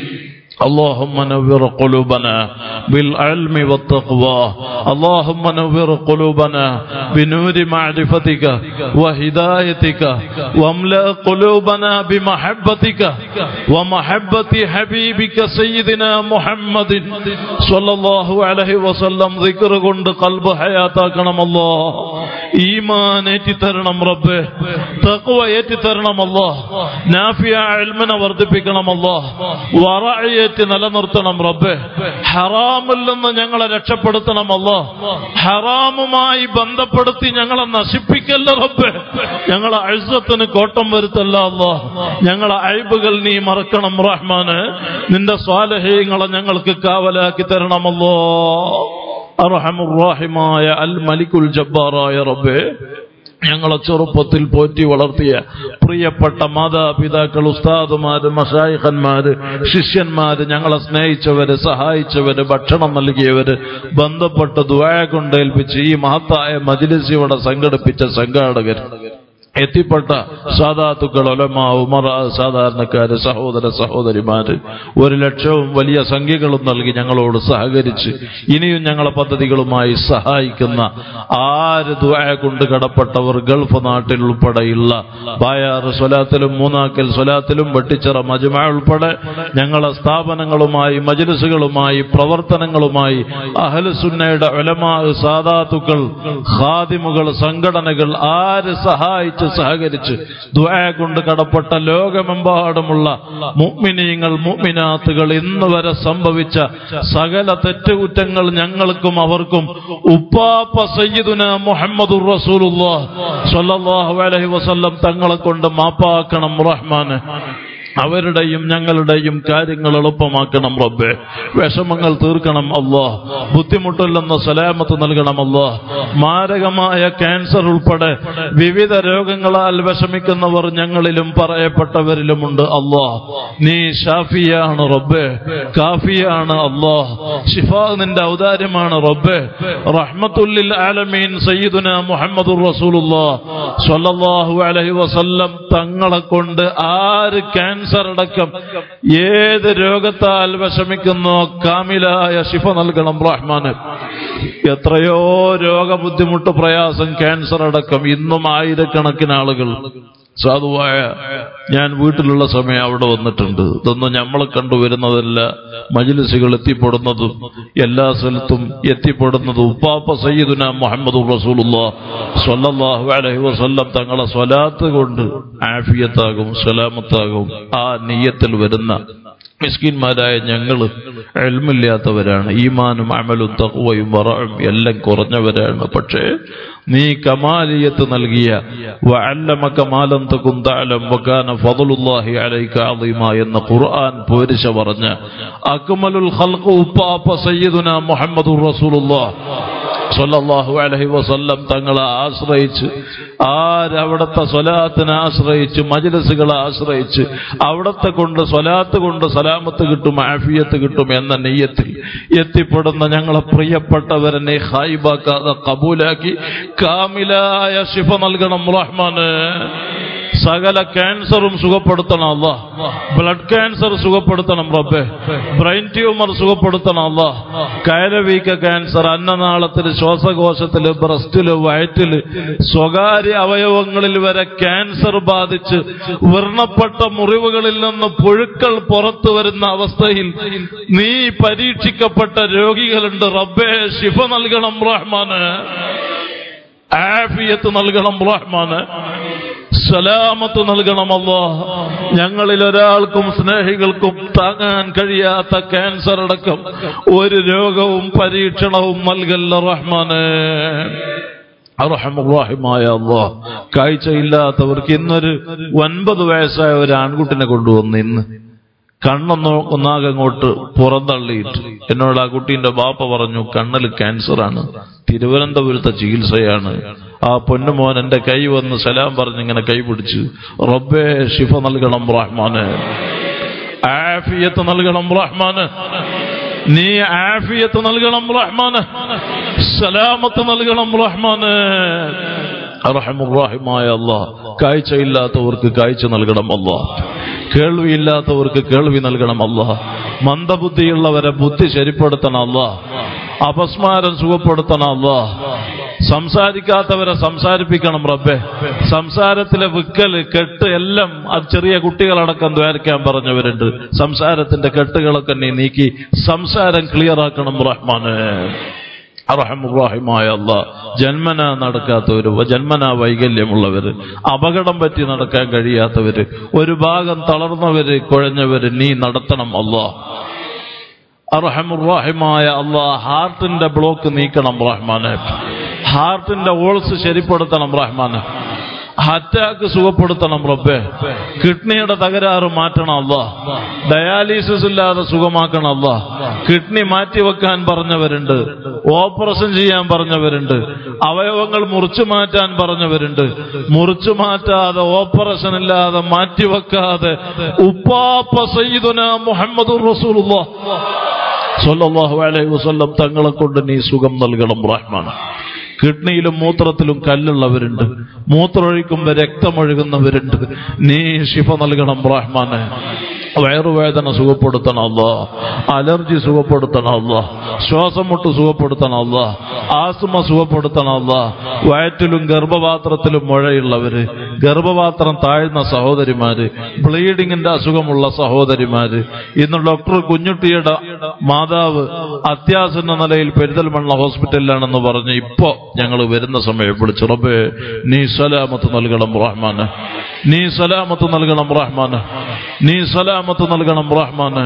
اللهم نور قلوبنا بالعلم والتقوى اللهم نور قلوبنا بنور معرفتك وهدايتك واملأ قلوبنا بمحبتك ومحبة حبيبك سيدنا محمد صلى الله عليه وسلم ذكر കൊണ്ട് قلب حياتاക്കണം അല്ലാ ഈമാൻ ഏറ്റിത്തരണം റബ്ബേ തഖ്വ ഏറ്റിത്തരണം അല്ലാ നാഫിയ ഇൽമിനെ വർദ്ധിപ്പിക്കണം അല്ലാ വറഅയേറ്റ് നിലനിർത്തണം റബ്ബേ ഹറാമിൽ നിന്ന് ഞങ്ങളെ രക്ഷപ്പെടുത്തണം അല്ലാ ഹറാമുമായി ബന്ധപ്പെടുത്തി ഞങ്ങളെ നശിപ്പിക്കല്ല റബ്ബേ ഞങ്ങളെ അഴുസത്തിന് കോട്ടം വരുത്തല്ല അല്ലാ ഞങ്ങളെ അഴിബുകൾ നീ മറക്കണം റഹ്മാന് നിന്റെ സ്വാലഹ്യങ്ങളെ ഞങ്ങൾക്ക് കാവലാക്കി തരണമല്ലോ അർഹമുറാഹിമായ അൽ മലിക്കുൽ ജബ്ബാറായ റബ്ബേ ഞങ്ങളെ ചെറുപ്പത്തിൽ പോറ്റി വളർത്തിയ പ്രിയപ്പെട്ട മാതാപിതാക്കൾ ഉസ്താദുമാര് മഷായിഖന്മാര് ശിഷ്യന്മാര് ഞങ്ങളെ സ്നേഹിച്ചവര് സഹായിച്ചവര് ഭക്ഷണം നൽകിയവര് ബന്ധപ്പെട്ട് ദുആ കൊണ്ടേൽപ്പിച്ച് ഈ മഹത്തായ മജിലിസ് ഇവിടെ സംഘടിപ്പിച്ച സംഘാടകർ എത്തിപ്പെട്ട സാധാത്തുക്കൾ ഒലമ ഉമറ സാധാരണക്കാര് സഹോദര സഹോദരിമാര് ഒരു ലക്ഷവും വലിയ സംഖ്യകളും നൽകി ഞങ്ങളോട് സഹകരിച്ച് ഇനിയും ഞങ്ങളെ പദ്ധതികളുമായി സഹായിക്കുന്ന ആര് ദുആ കൊണ്ട് കടപ്പെട്ടവർ ഗൾഫ് നാട്ടിൽ ഉൾപ്പെടെയുള്ള ബായാറ് സ്വലാത്തിലും മൂന്നാക്കൽ സ്വലാത്തിലും വെട്ടിച്ചിറ മജ്മ ഉൾപ്പെടെ ഞങ്ങളെ സ്ഥാപനങ്ങളുമായി മജ്ലിസുകളുമായി പ്രവർത്തനങ്ങളുമായി അഹലുസുന്നയുടെ ഒലമാ സാധാത്തുക്കൾ ഖാദിമുകൾ സംഘടനകൾ ആര് സഹായിച്ച് സഹകരിച്ച് ദുആ കൊണ്ട് കടപ്പെട്ട ലോകമെമ്പാടുമുള്ള മുഅ്മിനീങ്ങൾ മുഅ്മിനാത്തുകൾ ഇന്ന് വരെ സംഭവിച്ച സകല തെറ്റുകുറ്റങ്ങൾ ഞങ്ങൾക്കും അവർക്കും ഉപ്പാപ്പ സയ്യിദുന മുഹമ്മദുർ റസൂലുള്ളാഹ് സ്വല്ലല്ലാഹു അലൈഹി വസല്ലം തങ്ങളെ കൊണ്ട് മാപ്പാക്കണം റഹ്മാന് അവരുടെയും ഞങ്ങളുടെയും കാര്യങ്ങൾ എളുപ്പമാക്കണം റബ്ബെ വിഷമങ്ങൾ തീർക്കണം അല്ലാ ബുദ്ധിമുട്ടില്ലെന്ന സലാമത്ത് നൽകണം അല്ലാ മാരകമായ ക്യാൻസർ ഉൾപ്പെടെ വിവിധ രോഗങ്ങളാൽ വിഷമിക്കുന്നവർ ഞങ്ങളിലും പറയപ്പെട്ടവരിലുമുണ്ട് അല്ലാ നീ ഷാഫിയാണ് റബ്ബെ കാഫിയാണ് അല്ലാ ഷിഫ നിന്റെ ഔദാര്യമാണ് റബ്ബെ റഹ്മത്തുല്ലിൽ ആലമീൻ സയ്യിദുന മുഹമ്മദുർ റസൂലുള്ളാഹ് സ്വല്ലല്ലാഹു അലൈഹി വസല്ലം തങ്ങളെ കൊണ്ട് ആര് ക്യാൻസർ അടക്കം ഏത് രോഗത്താൽ വിഷമിക്കുന്നോ കാമിലായ ശിഫ നൽകണം റഹ്മാന് എത്രയോ രോഗബുദ്ധിമുട്ട് പ്രയാസം ക്യാൻസർ അടക്കം ഇന്നും ആയിരക്കണക്കിന് ആളുകൾ സാധുവായ ഞാൻ വീട്ടിലുള്ള സമയം അവിടെ വന്നിട്ടുണ്ട് ഇതൊന്നും നമ്മൾ കണ്ടുവരുന്നതല്ല മജിലിസുകൾ എത്തിപ്പെടുന്നതും എല്ലാ സ്ഥലത്തും എത്തിപ്പെടുന്നതും ഉപ്പാപ്പ സയ്യിദുന മുഹമ്മദ് റസൂലുള്ള സ്വല്ലല്ലാഹു അലൈഹി വസല്ലം തങ്ങളെ സ്വലാത്ത് കൊണ്ട് ആഫിയത്താകും സലാമത്താകും ആ നീയത്തിൽ വരുന്ന മിസ്കിന്മാരായ ഞങ്ങള് എൽമില്ലാത്തവരാണ് ഈമാനും അമലും തഖ്വയും വറയും എല്ലാം കുറഞ്ഞവരാണ് പക്ഷേ നീ കമാലിയത്ത് നൽകിയ വഅല്ലമക മാലം തകുൻ തഅലം വകാന ഫضലുല്ലാഹി അലൈക അളീമ എന്ന ഖുർആൻ പോരിശ പറഞ്ഞ അക്മലുൽ ഖൽഖ് ഉപ്പാപ്പ സയ്യിദുന മുഹമ്മദുർ റസൂലുള്ളാഹ് സല്ലല്ലാഹു അലൈഹി വസല്ലം തങ്ങളെ ആശ്രയിച്ച് ആരവിടത്തെ സ്വലാത്തിനെ ആശ്രയിച്ച് മജ്ലിസുകളെ ആശ്രയിച്ച് അവിടത്തെ കൊണ്ട് സ്വലാത്ത് കൊണ്ട് സലാമത്ത് കിട്ടും ആഫിയത്ത് കിട്ടും എന്ന നെയ്യത്തിൽ എത്തിപ്പെടുന്ന ഞങ്ങളെ പ്രിയപ്പെട്ടവരെ നീ ഹായിബാക്കാതെ കബൂലാക്കി കാമിലായ ശിഫ നൽകണം റഹ്മാന് സകല ക്യാൻസറും സുഖപ്പെടുത്തണം അല്ല ബ്ലഡ് ക്യാൻസർ സുഖപ്പെടുത്തണം റബ്ബെ ബ്രെയിൻ ട്യൂമർ സുഖപ്പെടുത്തണം അല്ല കയലവീക്ക ക്യാൻസർ അന്നനാളത്തില് ശ്വാസകോശത്തില് ബ്രസ്റ്റില് വയറ്റില് സ്വകാര്യ അവയവങ്ങളിൽ വരെ ക്യാൻസർ ബാധിച്ച് വ്രണപ്പെട്ട മുറിവുകളിൽ നിന്ന് പുഴുക്കൾ പുറത്തു വരുന്ന അവസ്ഥയിൽ നീ പരീക്ഷിക്കപ്പെട്ട രോഗികളുണ്ട് റബ്ബെ ശിഫ നൽകണം റഹ്മാന് ആഫിയത്ത് നൽകണം റഹ്മാന് സലാമത്ത് നൽകണമല്ലോ ഞങ്ങളിൽ ഒരാൾക്കും സ്നേഹികൾക്കും താങ്ങാൻ കഴിയാത്ത ക്യാൻസർ അടക്കം ഒരു രോഗവും പരീക്ഷണവും നൽകല്ല റഹ്മാന് അറഹമുറാഹിമായ അല്ലോ കാഴ്ചയില്ലാത്തവർക്ക് ഇന്നൊരു ഒൻപത് വയസ്സായ ഒരു ആൺകുട്ടിനെ കൊണ്ടുവന്ന് ഇന്ന് കണ്ണൊന്ന് ഒന്നാകങ്ങോട്ട് പുറന്തള്ളിയിട്ട് എന്നോട് ആ കുട്ടീന്റെ ബാപ്പ പറഞ്ഞു കണ്ണിൽ ക്യാൻസറാണ് തിരുവനന്തപുരത്തെ ചികിത്സയാണ് ആ പൊന്നുമോൻ എന്റെ കൈ വന്ന് സലാം പറഞ്ഞിങ്ങനെ കൈ പിടിച്ച് റബ്ബേ ഷിഫ നൽകണം റഹ്മാന് ആഫിയത്ത് നൽകണം റഹ്മാന് നീ ആഫിയത്ത് നൽകണം റഹ്മാന് സലാമത്ത് നൽകണം റഹ്മാന് റഹമുറാഹിമായ അള്ളാഹ് കാഴ്ചയില്ലാത്തവർക്ക് കാഴ്ച നൽകണം അള്ളാഹ് കേൾവിയില്ലാത്തവർക്ക് കേൾവി നൽകണം അള്ളാഹ് മന്ദബുദ്ധിയുള്ളവരെ ബുദ്ധി ശരിപ്പെടുത്തണം അള്ളാഹ് അപസ്മാരം സുഖപ്പെടുത്തണം അള്ളാഹ് സംസാരിക്കാത്തവരെ സംസാരിപ്പിക്കണം റബ്ബെ സംസാരത്തിലെ വിക്കല് കെട്ട് എല്ലാം അത് ചെറിയ കുട്ടികളടക്കം ദ്വാരിക്കാൻ പറഞ്ഞവരുണ്ട് സംസാരത്തിന്റെ കെട്ടുകളൊക്കെ നീ നീക്കി സംസാരം ക്ലിയർ ആക്കണം റഹ്മാന് അറഹമുറാഹിമായ അല്ല ജന്മന നടക്കാത്തവര് ജന്മന വൈകല്യമുള്ളവര് അപകടം പറ്റി നടക്കാൻ കഴിയാത്തവര് ഒരു ഭാഗം തളർന്നവര് കുഴഞ്ഞവര് നീ നടത്തണം അല്ലാ അറഹമുറാഹിമായ അല്ലാ ഹാർട്ടിന്റെ ബ്ലോക്ക് നീക്കണം റഹ്മാനെ ഹാർട്ടിന്റെ ഓൾസ് ശരിപ്പെടുത്തണം റഹ്മാനെ അറ്റാക്ക് സുഖപ്പെടുത്തണം റബ്ബേ കിഡ്നിയുടെ തകരാറ് മാറ്റണം അല്ല ഡയാലിസിസ് ഇല്ലാതെ സുഖമാക്കണം അല്ല കിഡ്നി മാറ്റിവെക്കാൻ പറഞ്ഞവരുണ്ട് ഓപ്പറേഷൻ ചെയ്യാൻ പറഞ്ഞവരുണ്ട് അവയവങ്ങൾ മുറിച്ചു മാറ്റാൻ പറഞ്ഞവരുണ്ട് മുറിച്ചു മാറ്റാതെ ഓപ്പറേഷൻ ഇല്ലാതെ മാറ്റിവെക്കാതെ ഉപ്പാപ്പ സയ്യിദുന മുഹമ്മദ് റസൂലുള്ളാഹ് സ്വല്ലല്ലാഹു അലൈഹി വസല്ലം തങ്ങളെ കൊണ്ട് നീ സുഖം നൽകണം റഹ്മാൻ കിഡ്നിയിലും മൂത്രത്തിലും കല്ലുള്ളവരുണ്ട് മൂത്രമൊഴിക്കുമ്പോൾ രക്തമൊഴുകുന്നവരുണ്ട് നീ ശിഫ നൽകണം റഹ്മാനെ വയറുവേദന സുഖപ്പെടുത്തണം അല്ല അലർജി സുഖപ്പെടുത്തണം അല്ല ശ്വാസം മുട്ട് സുഖപ്പെടുത്തണം അല്ല ആസ്മ സുഖപ്പെടുത്തണം അല്ല വയറ്റിലും ഗർഭപാത്രത്തിലും മുഴയുള്ളവര് ഗർഭപാത്രം താഴ്ന്ന സഹോദരിമാര് ബ്ലീഡിങ്ങിന്റെ അസുഖമുള്ള സഹോദരിമാര് ഇന്ന് ഡോക്ടർ കുഞ്ഞുട്ടിയുടെ മാതാവ് അത്യാസന്ന നിലയിൽ പെരിന്തൽമണ്ണ ഹോസ്പിറ്റലിലാണെന്ന് പറഞ്ഞ് ഇപ്പോ ഞങ്ങൾ വരുന്ന സമയം വിളിച്ചു റബ്ബേ നീ സലാമത്ത് നൽകണം റഹ്മാന് നീ സലാമത്ത് നൽകണം റഹ്മാന് നീ സലാമത്ത് നൽകണം റഹ്മാന്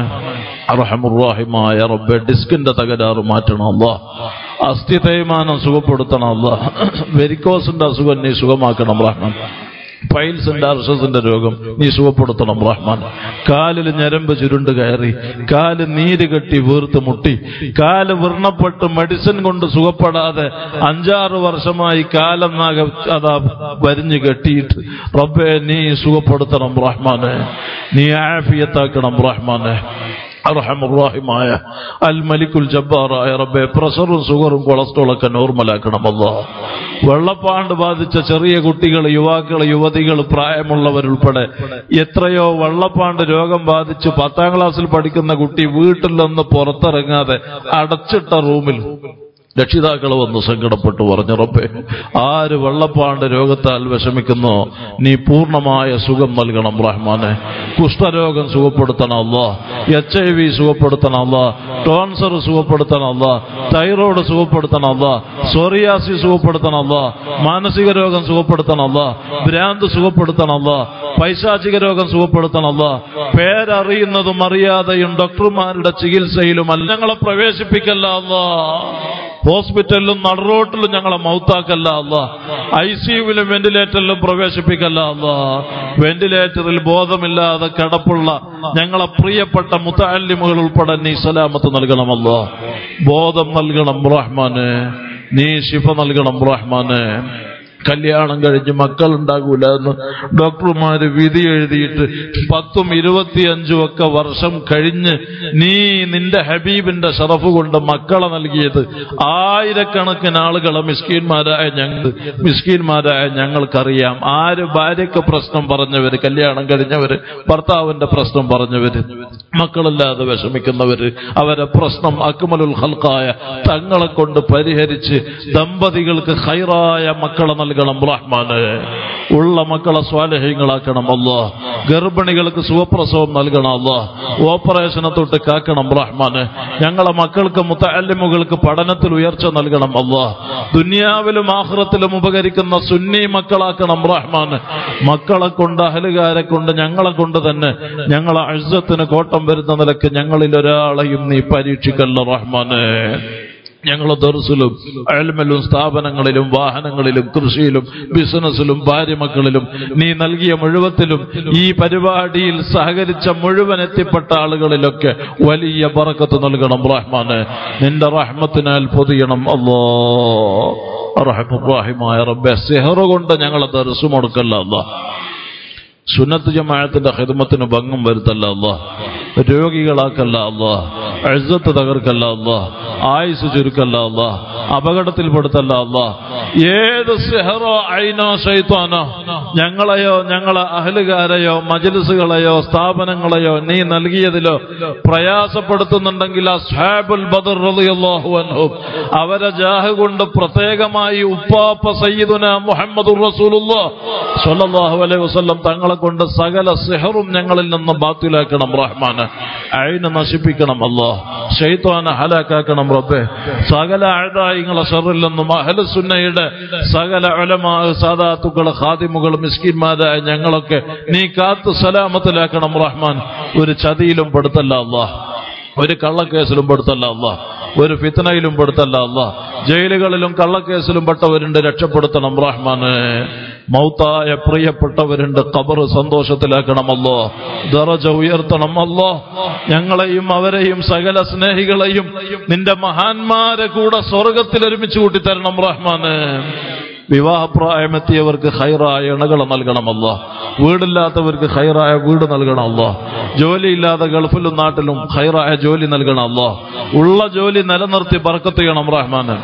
അറഹമുറാഹിമായ റബ്ബെ ഡിസ്കിന്റെ തകരാറ് മാറ്റണം അല്ല അസ്ഥി തേയ്മാനം സുഖപ്പെടുത്തണം അല്ല വെരിക്കോസിന്റെ അസുഖം നീ സുഖമാക്കണം റഹ്മാൻ പൈൽസിന്റെ അർഷസിന്റെ രോഗം നീ സുഖപ്പെടുത്തണം റഹ്മാൻ കാലിൽ ഞരമ്പ് ചുരുണ്ട് കയറി കാല് നീര് കെട്ടി വീർത്ത് മുട്ടി കാല് വ്രണപ്പെട്ട് മെഡിസിൻ കൊണ്ട് സുഖപ്പെടാതെ അഞ്ചാറ് വർഷമായി കാലം നാഗ അതാ വരിഞ്ഞു കെട്ടിയിട്ട് റബ്ബെ നീ സുഖപ്പെടുത്തണം റഹ്മാനെ നീ ആഫിയത്താക്കണം റഹ്മാനെ അർഹമുറാഹിമായ അൽ മലിക്കുൽ ജബ്ബാറായ റബ്ബെ പ്രഷറും ഷുഗറും കൊളസ്ട്രോളൊക്കെ നോർമലാക്കണം അല്ലാ വെള്ളപ്പാണ്ട് ബാധിച്ച ചെറിയ കുട്ടികൾ യുവാക്കൾ യുവതികൾ പ്രായമുള്ളവരുൾപ്പെടെ എത്രയോ വെള്ളപ്പാണ്ട് രോഗം ബാധിച്ച് പത്താം ക്ലാസ്സിൽ പഠിക്കുന്ന കുട്ടി വീട്ടിൽ നിന്ന് പുറത്തിറങ്ങാതെ അടച്ചിട്ട റൂമിൽ രക്ഷിതാക്കൾ വന്ന് സങ്കടപ്പെട്ടു പറഞ്ഞു റബ്ബേ ആര് വെള്ളപ്പാണ്ട് രോഗത്താൽ വിഷമിക്കുന്നോ നീ പൂർണ്ണമായ സുഖം നൽകണം റഹ്മാനെ കുഷ്ഠരോഗം സുഖപ്പെടുത്തണം അല്ല എച്ച് ഐ വി സുഖപ്പെടുത്തണം അല്ല ടോൺസർ സുഖപ്പെടുത്തണം അല്ല തൈറോയ്ഡ് സുഖപ്പെടുത്തണം അല്ല സോറിയാസി സുഖപ്പെടുത്തണം അല്ല മാനസിക രോഗം സുഖപ്പെടുത്തണം അല്ല ഭ്രാന്ത് സുഖപ്പെടുത്തണം അല്ല പൈശാചിക രോഗം സുഖപ്പെടുത്തണം അല്ല പേരറിയുന്നതും അറിയാതെയും ഡോക്ടർമാരുടെ ചികിത്സയിലും അല്ല ഞങ്ങളെ പ്രവേശിപ്പിക്കല്ല അല്ലാ ഹോസ്പിറ്റലിലും നടുറോട്ടിലും ഞങ്ങളെ മൗത്താക്കല്ല അല്ല ഐ സിയുവിലും വെന്റിലേറ്ററിലും പ്രവേശിപ്പിക്കല്ല അല്ല വെന്റിലേറ്ററിൽ ബോധമില്ലാതെ കിടപ്പുള്ള ഞങ്ങളെ പ്രിയപ്പെട്ട മുത്താലിമുകൾ ഉൾപ്പെടെ നീ സലാമത്ത് നൽകണമല്ല ബോധം നൽകണം റഹ്മാന് നീ ശിഫ നൽകണം റഹ്മാന് കല്യാണം കഴിഞ്ഞ് മക്കൾ ഉണ്ടാകൂല എന്ന് ഡോക്ടർമാര് വിധി എഴുതിയിട്ട് പത്തും ഇരുപത്തിയഞ്ചും ഒക്കെ വർഷം കഴിഞ്ഞ് നീ നിന്റെ ഹബീബിന്റെ ഷറഫ് കൊണ്ട് മക്കളെ നൽകിയത് ആയിരക്കണക്കിന് ആളുകളെ മിസ്കീന്മാരായ ഞങ്ങൾ മിസ്കീന്മാരായ ഞങ്ങൾക്കറിയാം ആര് ഭാര്യയ്ക്ക് പ്രശ്നം പറഞ്ഞവര് കല്യാണം കഴിഞ്ഞവര് ഭർത്താവിന്റെ പ്രശ്നം പറഞ്ഞവര് മക്കളില്ലാതെ വിഷമിക്കുന്നവര് അവരെ പ്രശ്നം അക്മലുൽ ഹൽക്കായ തങ്ങളെ കൊണ്ട് പരിഹരിച്ച് ദമ്പതികൾക്ക് ഹൈറായ മക്കളെ നൽകണം റഹ്മാന് ഉള്ള മക്കളെ സ്വാലഹ്യങ്ങളാക്കണം അല്ല ഗർഭിണികൾക്ക് സുഖപ്രസവം നൽകണം അല്ല ഓപ്പറേഷനെ തൊട്ട് കാക്കണം റഹ്മാന് ഞങ്ങളെ മക്കൾക്ക് മുത്തല്ലിമുകൾക്ക് പഠനത്തിൽ ഉയർച്ച നൽകണം അല്ല ദുനിയാവിലും ആഹ്റത്തിലും ഉപകരിക്കുന്ന സുന്നി മക്കളാക്കണം റഹ്മാന് മക്കളെ കൊണ്ട് അഹലുകാരെ കൊണ്ട് ഞങ്ങളെ കൊണ്ട് തന്നെ ഞങ്ങളെ അഴുസത്തിന് കോട്ടം വരുന്ന നിലക്ക് ഞങ്ങളിൽ ഒരാളെയും നീ പരീക്ഷിക്കല്ല റഹ്മാന് ഞങ്ങൾ ദർസിലും അയൽമലും സ്ഥാപനങ്ങളിലും വാഹനങ്ങളിലും കൃഷിയിലും ബിസിനസ്സിലും ഭാര്യമക്കളിലും നീ നൽകിയ മുഴുവത്തിലും ഈ പരിപാടിയിൽ സഹകരിച്ച മുഴുവൻ എത്തിപ്പെട്ട ആളുകളിലൊക്കെ വലിയ ബറക്കത്ത് നൽകണം റഹ്മാന് നിന്റെ റഹ്മത്തിനാൽ പൊതിയണം അല്ലോ റഹ്മായ റബ്ബെ സെഹറ കൊണ്ട് ഞങ്ങളെ ദർസ് മുടക്കല്ല അല്ലാ സുന്നത്ത് ജമാഅത്തിന്റെ ഹിദ്മത്തിന് ഭംഗം വരുത്തല്ല അല്ലാ രോഗികളാക്കല്ല അല്ലാ അഴുസത്ത് തകർക്കല്ല അല്ലാ ആയുസ് ചുരുക്കല്ല അല്ലാ അപകടത്തിൽപ്പെടുത്തല്ല അല്ലാ ഏത് സെഹറോ ഐനോ ശൈത്വാനോ ഞങ്ങളെയോ ഞങ്ങളെ അഹലുകാരെയോ മജലിസുകളെയോ സ്ഥാപനങ്ങളെയോ നീ നൽകിയതിലോ പ്രയാസപ്പെടുത്തുന്നുണ്ടെങ്കിൽ അസ്ഹാബുൽ ബദർ റളിയല്ലാഹു അൻഹും അവരെ ജാഹ് കൊണ്ട് പ്രത്യേകമായി ഉപ്പാപ്പ സയ്യിദുന മുഹമ്മദുർ റസൂലുള്ളാഹ് സ്വല്ലല്ലാഹു അലൈഹി വസല്ലം തങ്ങളെ കൊണ്ട് സകല സിഹറും ഞങ്ങളിൽ നിന്ന് ബാത്തിലാക്കണം റഹ്മാന് അയിന് നശിപ്പിക്കണം അല്ലാ ഷെയ്ത്വാനെ ഹലാക്കാക്കണം റബ്ബെ സകല അഴുതായിങ്ങളെ ഷറിൽ നിന്നും അഹലസുന്നയുടെ സകല ഉലമാ സാദാത്തുക്കള് ഖാദിമുകൾ മിസ്കിന്മാരായ ഞങ്ങളൊക്കെ നീ കാത്ത് സലാമത്തിലാക്കണം റഹ്മാൻ ഒരു ചതിയിലും പെടുത്തല്ല അല്ലാ ഒരു കള്ളക്കേസിലും പെടുത്തല്ല അല്ല ഒരു ഫിത്തനയിലും പെടുത്തല്ല അല്ല ജയിലുകളിലും കള്ളക്കേസിലും പെട്ടവരുണ്ട് രക്ഷപ്പെടുത്തണം റഹ്മാന് മൗത്തായ പ്രിയപ്പെട്ടവരുണ്ട് ഖബർ സന്തോഷത്തിലാക്കണമല്ലോ ദറജ ഉയർത്തണമല്ലോ ഞങ്ങളെയും അവരെയും സകല സ്നേഹികളെയും നിന്റെ മഹാന്മാരെ കൂടെ സ്വർഗത്തിൽ ഒരുമിച്ച് കൂട്ടിത്തരണം റഹ്മാന് വിവാഹപ്രായമെത്തിയവർക്ക് ഹൈറായ ഇണകളെ നൽകണമല്ല വീടില്ലാത്തവർക്ക് ഹൈറായ വീട് നൽകണമല്ല ജോലിയില്ലാതെ ഗൾഫിലും നാട്ടിലും ഹൈറായ ജോലി നൽകണമല്ല ഉള്ള ജോലി നിലനിർത്തി ബർക്കത്ത് ചെയ്യണം റഹ്മാന്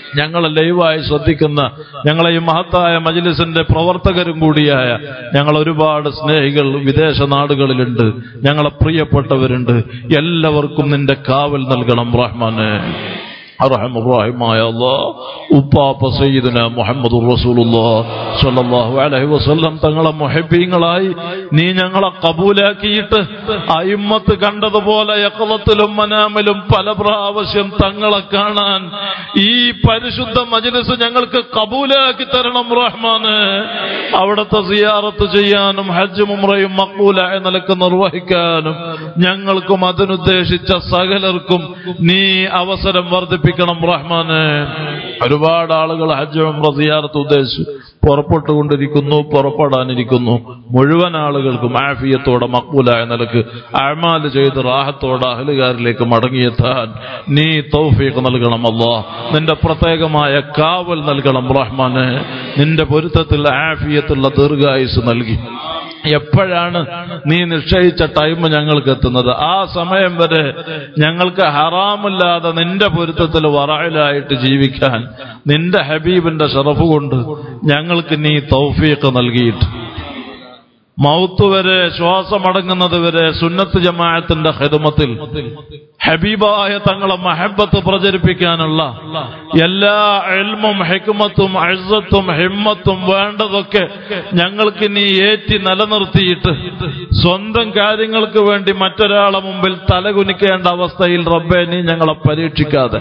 ഞങ്ങളെ ലൈവായി ശ്രദ്ധിക്കുന്ന ഞങ്ങളെ ഈ മഹത്തായ മജ്ലിസിന്റെ പ്രവർത്തകരും കൂടിയായ ഞങ്ങൾ ഒരുപാട് സ്നേഹികൾ വിദേശ നാടുകളിലുണ്ട് ഞങ്ങളെ പ്രിയപ്പെട്ടവരുണ്ട് എല്ലാവർക്കും നിന്റെ കാവൽ നൽകണം റഹ്മാനെ അറഹമുറാഹിമായ അല്ലാഹ് ഉപ്പാപ്പ സയ്യിദുന മുഹമ്മദ് റസൂലുള്ളാഹി അലൈഹി വസല്ലം തങ്ങളെ മുഹബ്ബീങ്ങളായി നീ ഞങ്ങളെ കബൂലാക്കിയിട്ട് അയിമ്മത്ത് കണ്ടതുപോലെ യക്കളത്തിലും മനാമിലും പല പ്രാവശ്യം തങ്ങളെ കാണാൻ ഈ പരിശുദ്ധ മജ്ലിസ് ഞങ്ങൾക്ക് കബൂലാക്കി തരണം റഹ്മാന് അവിടുത്തെ സിയാറത്ത് ചെയ്യാനും ഹജ്ജ് മുമ്രയും മക്ബൂലായ നിലക്ക് നിർവഹിക്കാനും ഞങ്ങൾക്കും അതിനുദ്ദേശിച്ച സകലർക്കും നീ അവസരം വർദ്ധിപ്പിക്കണം റഹ്മാന് ഒരുപാട് ആളുകൾ ഹജ്ജ് ഉംറ സിയാറത്ത് ഉദ്ദേശിച്ചു പുറപ്പെട്ടുകൊണ്ടിരിക്കുന്നു പുറപ്പെടാനിരിക്കുന്നു മുഴുവൻ ആളുകൾക്കും ആഫിയത്തോടെ മക്ബൂലായ നിലക്ക് അഴമാല് ചെയ്ത് റാഹത്തോടെ അഹലുകാരിലേക്ക് മടങ്ങിയെത്താൻ നീ തൗഫീഖ് നൽകണം അല്ലാ നിന്റെ പ്രത്യേകമായ കാവൽ നൽകണം റഹ്മാന് നിന്റെ പൊരുത്തത്തിൽ ആഫിയത്തുള്ള ദീർഘായുസ് നൽകി എപ്പോഴാണ് നീ നിശ്ചയിച്ച ടൈം ഞങ്ങൾക്ക് എത്തുന്നത് ആ സമയം വരെ ഞങ്ങൾക്ക് ഹറാമില്ലാതെ നിന്റെ പൊരുത്തത്തിൽ വറായിലായിട്ട് ജീവിക്കാൻ നിന്റെ ഹബീബിന്റെ ഷറഫ് കൊണ്ട് ഞങ്ങൾക്ക് നീ തൗഫീഖ് നൽകിയിട്ട് മൗത്ത് വരെ ശ്വാസമടങ്ങുന്നത് വരെ സുന്നത്ത് ജമാഅത്തിന്റെ ഹിദമത്തിൽ ഹബീബായ തങ്ങളെ മഹബത്ത് പ്രചരിപ്പിക്കാനുള്ള എല്ലാ എൽമും ഹെക്മത്തും അഴ്സത്തും ഹിമ്മത്തും വേണ്ടതൊക്കെ ഞങ്ങൾക്ക് നീ ഏറ്റി നിലനിർത്തിയിട്ട് സ്വന്തം കാര്യങ്ങൾക്ക് വേണ്ടി മറ്റൊരാളെ മുമ്പിൽ തലകുനിക്കേണ്ട അവസ്ഥയിൽ റബ്ബെ നീ ഞങ്ങളെ പരീക്ഷിക്കാതെ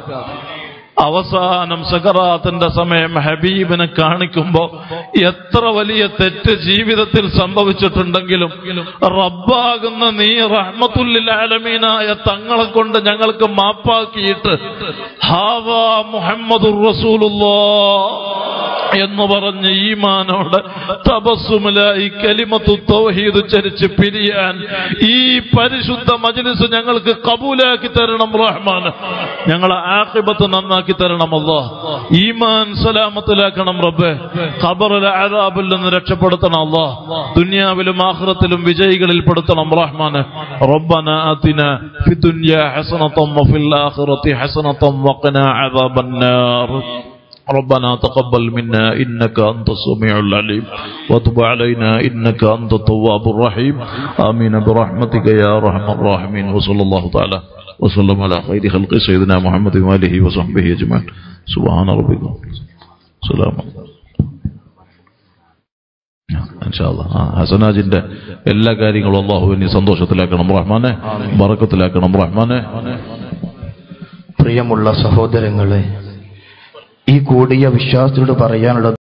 അവസാനം സകറാത്തിന്റെ സമയം ഹബീബിനെ കാണിക്കുമ്പോ എത്ര വലിയ തെറ്റ് ജീവിതത്തിൽ സംഭവിച്ചിട്ടുണ്ടെങ്കിലും റബ്ബാകുന്ന നീ റഹ്മത്തുല്ലാലമീനായ തങ്ങളെ കൊണ്ട് ഞങ്ങൾക്ക് മാപ്പാക്കിയിട്ട് ഹാവാ മുഹമ്മദുർ റസൂലുള്ളാ എന്ന് പറഞ്ഞ് ഈമാനോട് തപസ്സുമിലായി കലിമത്തു തൗഹീദ് ചരിച്ച് പിരിയാൻ ഈ പരിശുദ്ധ മജ്ലിസ് ഞങ്ങൾക്ക് കബൂലാക്കി തരണം റഹ്മാൻ ഞങ്ങളെ ആഖിബത്ത് നന്നാക്കി തരണം അല്ലാ ഈമാൻ സലാമത്തിലാക്കണം റബ്ബെ ഖബറിലെ അദാബിൽ നിന്ന് രക്ഷപ്പെടുത്തണം അല്ലാ ദുനിയാവിലും ആഖിറത്തിലും വിജയികളിൽ പെടുത്തണം റഹ്മാൻ റബ്ബന ആതിന ഫി ദുനിയ ഹസനതം വഫിൽ ആഖിറതി ഹസനതം വഖിന അദാബന്നാർ ربنا تقبل منا إنك أنت السميع العليم وتب علينا إنك أنت التواب الرحيم آمين برحمتك يا أرحم الراحمين وصلى الله تعالى وسلم على خير خلق سيدنا محمد وآله وصحبه أجمعين سبحان ربك سلام ഇൻഷാല്ലാ. ആ, ഹസനാജിന്റെ എല്ലാ കാര്യങ്ങളും അള്ളാഹു ഇനി സന്തോഷത്തിലാക്കണം റഹ്മാനെ ബറക്കത്തിലാക്കണം റഹ്മാനെ പ്രിയമുള്ള സഹോദരങ്ങളെ ഈ കൂടിയ വിശ്വാസത്തോട് പറയാനുള്ള